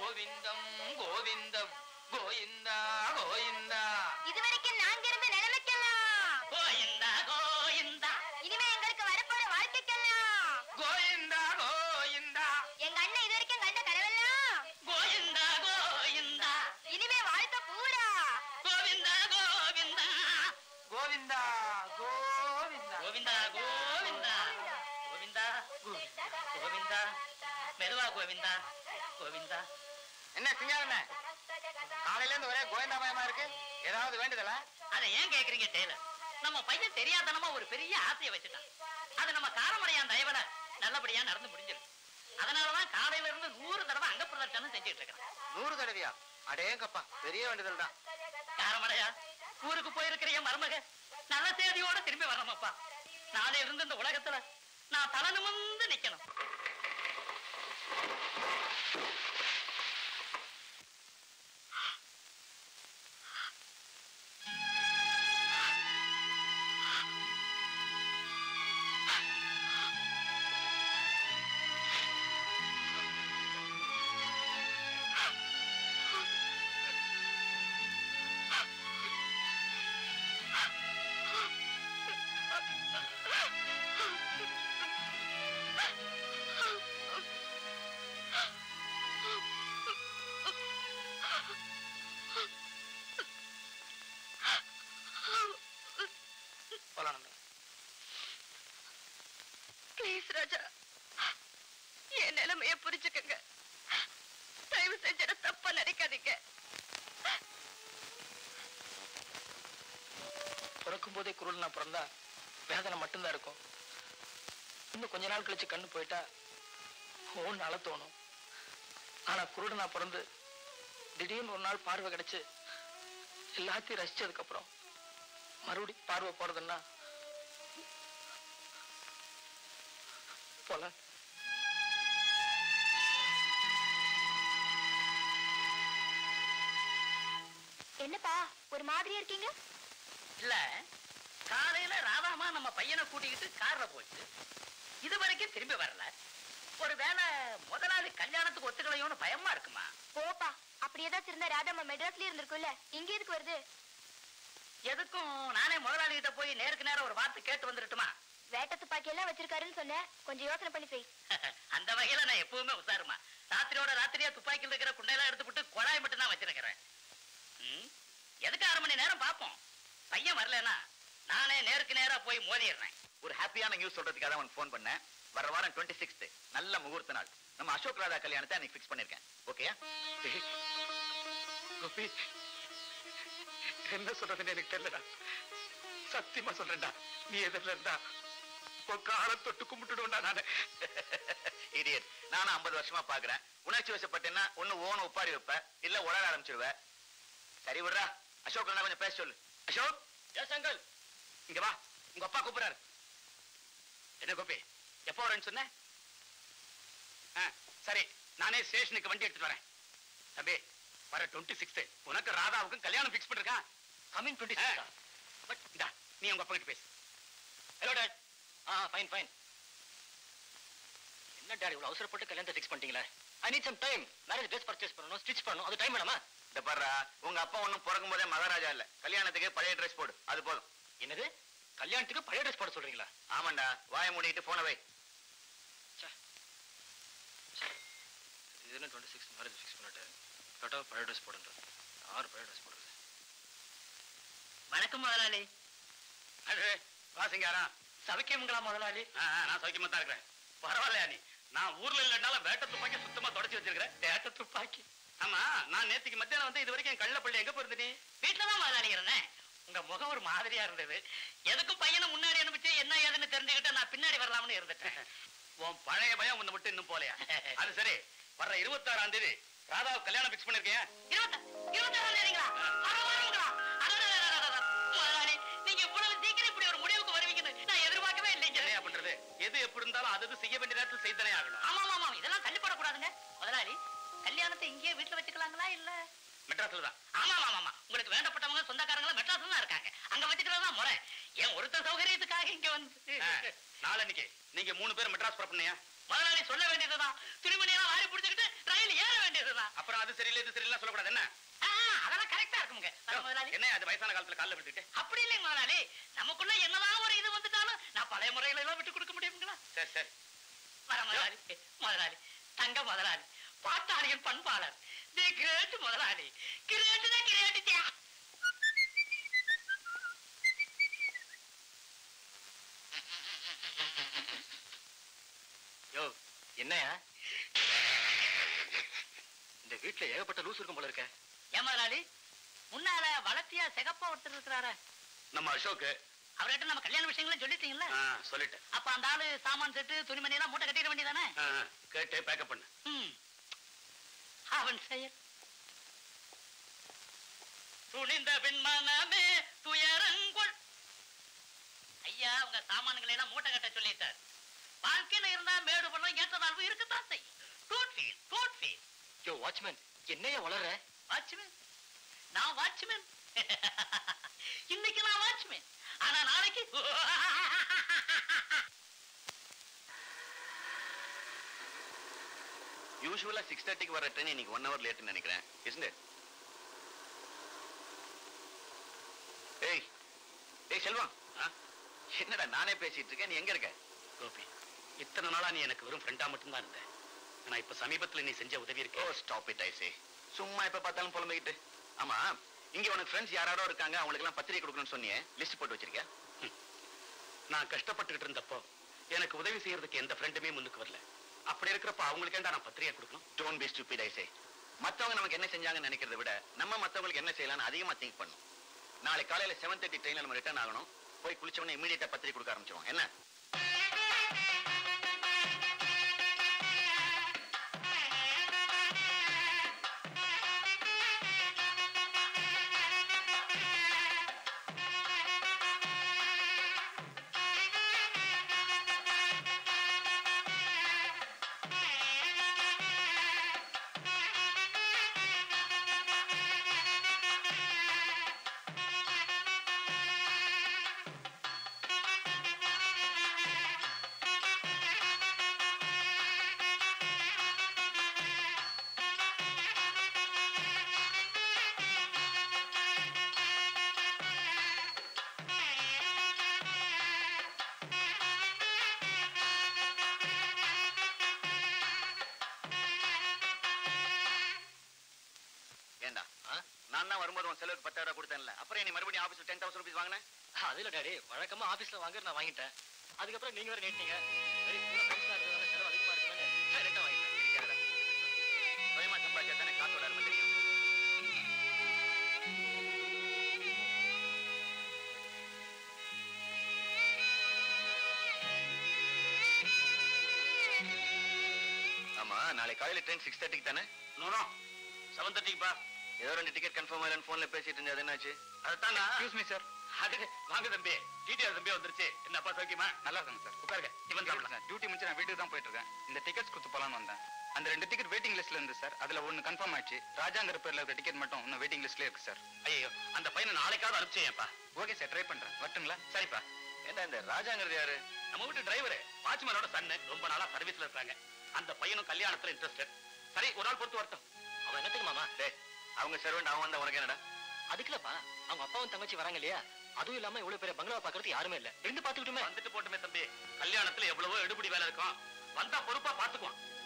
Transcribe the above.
கோவிந்தம் கோவிந்தம் கோவிந்தா கோவிந்தா இதுவரைக்கும் நாங்க இருந்த நிலைமைக்கெல்லாம் கோவிந்தா கோவிந்தா இனிமே எங்களுக்கு வரப்போற வாழ்க்கைக்கெல்லாம் கோவிந்தா கோவிந்தா எங்க அண்ணன் இதுவரைக்கும் கண்ட கனவெல்லாம் கோவிந்தா கோவிந்தா இனிமே வாழ்க்கை பூரா கோவிந்தா கோவிந்தா கோவிந்தா கோவிந்தா கோவிந்தா கோவிந்தா கோவிந்தா கோவிந்தா மெதுவா கோவிந்தா கோவிந்தா என்ன சிங்காரண்ணே காலையில இருந்து ஒரே கோவிந்தாமயமா இருக்கு ஏதாவது வேண்டுதலா அதை ஏன் கேக்குறீங்க டெய்லர் நம்ம பையன் தெரியாதனமா ஒரு பெரிய ஆசையை வச்சுட்டான் அது நம்ம காரமடையான் தயவுல நல்லபடியா நடந்து முடிஞ்சிருக்கு அதனாலதான் காலையில இருந்து நூறு தடவை அங்க பிரதர்ஷனம் செஞ்சுட்டு இருக்கிறேன் நூறு தடவையா அடேங்கப்பா பெரிய வேண்டுதல் தான் காரமடையா ஊருக்கு போயிருக்கிற என் மருமக நல்ல செய்தியோட திரும்பி வரணுமப்பா நாளை இருந்து இந்த உலகத்துல நான் தலை நிமிர்ந்து நிக்கணும் போலாம் ப்ளீஸ் ராஜா என் நிலைமைய புரிஞ்சுக்கங்க தயவு செஞ்சு என்ன தப்பா நினைக்காதீங்க பிறக்கும் போதே குருள் நான் பிறந்தா வேதனை மட்டும்தான் இருக்கும் இன்னும் கொஞ்ச நாள் கழிச்சு கண்ணு போயிட்டா ஒன்று அழ தோணும் ஆனா குருடு நான் பிறந்து திடீர்னு ஒரு நாள் பார்வை கிடைச்சு எல்லாத்தையும் ரசிச்சதுக்கு அப்புறம் மறுபடி பார்வை போறதுன்னா போல என்னப்பா ஒரு மாதிரியா இருக்கீங்க இல்ல காலையில ராதாமா நம்ம பையனை கூட்டிக்கிட்டு கார்ல போச்சு இது வரைக்கும் திரும்பி வரல ஒருவேளை முதலாளி கல்யாணத்துக்கு ஒத்துக்கலையோன்னு பயமா இருக்குமா போப்பா அப்படி ஏதாச்சும் இருந்தா ராதாமா மெட்ராஸ்லயே இருந்திருக்கும்ல இங்க எதுக்கு வருது எதுக்கும் நானே முதலாளி கிட்ட போய் நேருக்கு நேரம் ஒரு வார்த்தை கேட்டு வந்துடட்டுமா வேட்ட துப்பாக்கி எல்லாம் வச்சிருக்காருன்னு சொன்னேன் கொஞ்சம் யோசனை பண்ணி செய் அந்த வகையில நான் எப்பவுமே உசாருமா ராத்திரியோட ராத்திரியா துப்பாக்கியில் இருக்கிற குண்டையெல்லாம் எடுத்துவிட்டு குழாய் மட்டும் தான் வச்சிருக்கிறேன் ம், எதுக்கு அரை மணி நேரம் பார்ப்போம் பையன் வரலன்னா நானே நேருக்கு நேரா போய் மோதிடுறேன் ஒரு ஹாப்பியான நியூஸ் சொல்றதுக்காக தான் ஃபோன் பண்ணேன் வர வாரம் டுவெண்ட்டி சிக்ஸ்த் நல்ல முகூர்த்த நாள் நம்ம அசோக் ராதா கல்யாணத்தை அன்னைக்கு ஃபிக்ஸ் பண்ணிருக்கேன் ஓகே கோபி என்ன சொல்றதுன்னு எனக்கு தெரியலடா சத்தியமா சொல்றேன்டா நீ எதிரில இருந்தா உன் காலை தொட்டு கும்பிட்டுடுவேன்டா நானு இடியட் நானும் ஐம்பது வருஷமா பாக்குறேன் உணர்ச்சி வசப்பட்டேன்னா ஒண்ணு ஓன உப்பாரி வைப்ப இல்ல உடல ஆரம்பிச்சிருவ சரி விடுறா அசோக் அண்ணா கொஞ்சம் பேச சொல்லு அசோக் எஸ் அங்கிள் இங்க வா உங்க அப்பா கூப்பிடுறாரு என்ன கோபி எப்போ வரேன்னு சொன்ன ஆ, சரி நானே ஸ்டேஷனுக்கு வண்டி எடுத்துட்டு வரேன் தம்பி வர டுவெண்ட்டி சிக்ஸ்த் உனக்கு ராதாவுக்கும் கல்யாணம் ஃபிக்ஸ் பண்ணிருக்கான் கமிங் டுவெண்ட்டி பட் இந்தா நீ உங்க அப்பா கிட்ட பேசு ஹலோ டாட் ஆ ஃபைன் ஃபைன் என்ன டாடி இவ்வளவு அவசரப்பட்டு கல்யாணத்தை ஃபிக்ஸ் பண்ணிட்டீங்களே I need some time marriage dress purchase பண்ணணும் ஸ்டிச் பண்ணணும் அது டைம் வேணாமா இந்த பாருடா உங்க அப்பா ஒண்ணும் பிறக்கும் போதே மகாராஜா இல்ல கல்யாணத்துக்கு பழைய ட்ரெஸ் போடு அது போதும் என்னது கல்யாணத்துக்கு பழைய ட்ரெஸ் போட சொல்றீங்களா ஆமாண்டா வாயை மூடிட்டு போன வை இது என்ன டுவெண்ட்டி சிக்ஸ் மேரேஜ் ஃபிக்ஸ் பண்ணிட்டு கரெக்டாக பழைய ட்ரெஸ் போடுன்றது யார் பழைய ட்ரெஸ் போடுறது வணக்கம் முதலாளி அது வாசிங்காரா சவிக்கமுங்களா முதலாளி நான் சௌக்கியமா தான் இருக்கிறேன் பரவாயில்லையா நீ நான் ஊர்ல இல்லைனால வேட்ட துப்பாக்கி சுத்தமா தொடச்சு வச்சிருக்கிறேன் வேட்ட துப்பாக்கி ஆமா நான் நேத்துக்கு மத்தியானம் வந்து இது வரைக்கும் என் கள்ளப்பள்ளி எங்க போயிருந்த நீ வீட்டுலதான் முதலாளி இருந்தேன் உங்க முகம் ஒரு மாதிரியா இருந்தது எதுக்கும் பையனை முன்னாடி அனுப்பிச்சு என்ன ஏதுன்னு தெரிஞ்சுக்கிட்டு நான் பின்னாடி வரலாம்னு இருந்துட்டேன் உன் பழைய பயம் உன்னை மட்டும் இன்னும் போலையா அது சரி வர்ற இருபத்தாறாம் தேதி ராதாவை கல்யாணம் பிக்ஸ் பண்ணிருக்கேன் இருபத்த- இருபத்தாறாம் தேதிங்களா? பரவாயில்லைங்களா? அடடடடடடட. முதலாளி, நீங்க இவ்வளவு சீக்கிரம் இப்படி ஒரு முடிவுக்கு வருவீங்கன்னு நான் எதிர்பார்க்கவே இல்லைங்க. என்னையா பண்றது எது எப்படி இருந்தாலும் அது அது செய்ய வேண்டிய நேரத்தில் செய்தனே ஆகணும் ஆமா, ஆமா, ஆமா, இதெல்லாம் தள்ளிப்படக்கூடாதுங்க. முதலாளி, கல்யாணத்தை இங்கேயே வீட்டுல வச்சுக்கலாங்களா இல்ல மெட்ராஸ்ல தான் ஆமா ஆமா ஆமா உங்களுக்கு வேண்டப்பட்டவங்க சொந்தக்காரங்க மெட்ராஸ்ல தான் இருக்காங்க அங்க வச்சுக்கிறதா முறை என் ஒருத்த சௌகரியத்துக்காக இங்க வந்து ஆ, நாளன்னைக்கு நீங்க மூணு பேர் மெட்ராஸ் புறப்பண்ணியா முதலாளி சொல்ல வேண்டியதுதான் துணிமணி எல்லாம் வாரி பிடிச்சுக்கிட்டு ரயில் ஏற வேண்டியதுதான் அப்புறம் விவகாரம் அது சரியில்லை இது சரியில்லை சொல்லக்கூடாது என்ன ஆ, அதெல்லாம் கரெக்டா இருக்குங்க வர முதலாளி என்ன அது வயசான காலத்துல கால்ல விட்டுட்டு அப்படி இல்லைங்க முதலாளி நமக்குள்ள என்னதான் ஒரு இது வந்துட்டாலும் நான் பழைய முறையில எல்லாம் விட்டு கொடுக்க முடியுங்களா சரி சரி வர முதலாளி முதலாளி தங்க முதலாளி பாட்டாளியின் பண்பாளர் தி கிரேட் முதலாளி கிரேட் தான் கிரேட் யோ என்னையா இந்த வீட்டுல ஏகப்பட்ட லூஸ் இருக்கும் போல இருக்க ஏன் முதலாளி முன்னால வளர்த்தியா சிகப்பா ஒருத்தர் இருக்கிறாரு நம்ம அசோக் அவர்கிட்ட நம்ம கல்யாண விஷயங்களும் சொல்லிட்டீங்கல்ல ஆ, சொல்லிட்டேன் அப்ப அந்த ஆளு சாமான் செட்டு துணிமணி எல்லாம் மூட்டை கட்டிட வேண்டியதானே ஆ, கேட்டு பேக்கப் பண்ணு ம். அவன் செயல் துணிந்த பின் மனமே துயரங்கொள் ஐயா உங்க சாமான்களை எல்லாம் மூட்டை கட்ட சொல்லிட்டார் வாழ்க்கையில இருந்தா மேடு பள்ளம் ஏற்ற தாழ்வு இருக்கத்தான் செய்யும் டோட் ஃபீல் டோட் ஃபீல் யோ வாட்ச்மேன் என்னையா வளர்ற வாட்ச்மேன் நான் வாட்ச்மேன் இன்னைக்கு நான் வாட்ச்மேன் ஆனா நாளைக்கு யூஸ்வலா சிக்ஸ் தேர்ட்டிக்கு வர ட்ரெயின் இன்னைக்கு ஒன் ஹவர் லேட்னு நினைக்கிறேன் isn't it? ஏய் ஏய் செல்வம் என்னடா நானே பேசிட்டு இருக்கேன் நீ எங்க இருக்க கோபி இத்தனை நாளா நீ எனக்கு வெறும் ஃப்ரெண்டா மட்டும்தான் இருந்த ஆனா இப்ப சமீபத்துல நீ செஞ்ச உதவி இருக்கு ஓ ஸ்டாப் இட் ஐ சே சும்மா எப்ப பார்த்தாலும் புலம்பிக்கிட்டு ஆமா இங்க உனக்கு ஃப்ரெண்ட்ஸ் யாராரோ இருக்காங்க அவங்களுக்கு எல்லாம் பத்திரிக்கை கொடுக்கணும்னு சொன்னியே லிஸ்ட் போட்டு வச்சிருக்கியா நான் கஷ்டப்பட்டுக்கிட்டு இருந்தப்போ எனக்கு உதவி செய்யறதுக்கு எந்த ஃப்ரெண்டுமே முன்னுக்கு வரல அப்படி இருக்கிறப்ப அவங்களுக்கு ஏன்டா நான் பத்திரிகை கொடுக்கணும் don't be stupid I say மத்தவங்க நமக்கு என்ன செஞ்சாங்கன்னு நினைக்கிறத விட நம்ம மத்தவங்களுக்கு என்ன செய்யலாம்னு அதிகமா திங்க் பண்ணும் நாளை காலையில செவன் தேர்ட்டி ட்ரெயின்ல நம்ம ரிட்டர்ன் ஆகணும் போய் குளிச்சவனே இமீடியட்டா பத்திரிக்கை கொடுக்க ஆரம்பிச்சிருவோம் என்ன ஏண்டா நான் தான் வரும்போது உன் செலவுக்கு பத்தாயிரம் ரூபாய் கொடுத்தேன்ல அப்புறம் நீ மறுபடியும் ஆபீஸ்ல டென் தௌசண்ட் ருபீஸ் வாங்கினேன் அதுல டாடி வழக்கமா ஆபீஸ்ல வாங்குற நான் வாங்கிட்டேன் அதுக்கப்புறம் நீங்க வேற நீட்டீங்க சரி கூட ஃப்ரெண்ட்ஸா இருக்கிறதால செலவு அதிகமா இருக்குன்னு டைரக்டா வாங்கிட்டேன் இருக்காதா சுயமா சம்பாதிச்சா தானே காசோட அருமை தெரியும் ஆமா நாளை காலையில ட்ரெயின் சிக்ஸ் தேர்ட்டிக்கு தானே நோ செவன் தேர்ட்டிக்கு பா ஏதோ ரெண்டு டிக்கெட் கன்ஃபார்ம் ஆயிரம் போன்ல பேசிட்டு இருந்தது என்னாச்சு அதுதான் எக்ஸ்கியூஸ் மீ சார் அது வாங்க தம்பி டிடிஆர் தம்பி வந்துருச்சு என்னப்பா சௌக்கியமா நல்லா இருக்காங்க சார் உட்காருங்க இவன் சாப்பிடலாம் சார் டியூட்டி முடிச்சு நான் வீட்டுக்கு தான் போயிட்டு இருக்கேன் இந்த டிக்கெட்ஸ் கொடுத்து போலான்னு வந்தேன் அந்த ரெண்டு டிக்கெட் வெயிட்டிங் லிஸ்ட்ல இருந்து சார் அதுல ஒன்னு கன்ஃபார்ம் ஆயிடுச்சு ராஜாங்கிற பேர்ல இருக்க டிக்கெட் மட்டும் இன்னும் வெயிட்டிங் லிஸ்ட்ல இருக்கு சார் ஐயோ அந்த பையனை நாளைக்காவது அனுப்பிச்சேன்ப்பா ஓகே சார் ட்ரை பண்றேன் வரட்டுங்களா சரிப்பா என்ன இந்த ராஜாங்கிறது யாரு நம்ம வீட்டு டிரைவர் வாட்ச்மேனோட சன்னு ரொம்ப நாளா சர்வீஸ்ல இருக்காங்க அந்த பையனும் கல்யாணத்துல இன்ட்ரெஸ்டட் சரி ஒரு நாள் பொறுத்து வரட்டும் அவன் என்னத்துக்கு மாமா டேய் அவங்க சர்வெண்ட் அவன் வந்தா உனக்கு என்னடா அதுக்குலப்பா அவங்க அப்பாவும் தங்கச்சி வராங்க இல்லையா அதுவும் இல்லாம இவ்வளவு பெரிய பங்களா பாக்குறது யாருமே இல்ல ரெண்டு பாத்துக்கிட்டுமே வந்துட்டு போட்டுமே தம்பி கல்யாணத்துல எவ்வளவோ எடுபடி வேலை இருக்கும் வந்தா பொறுப்பா பாத்துக்குவான்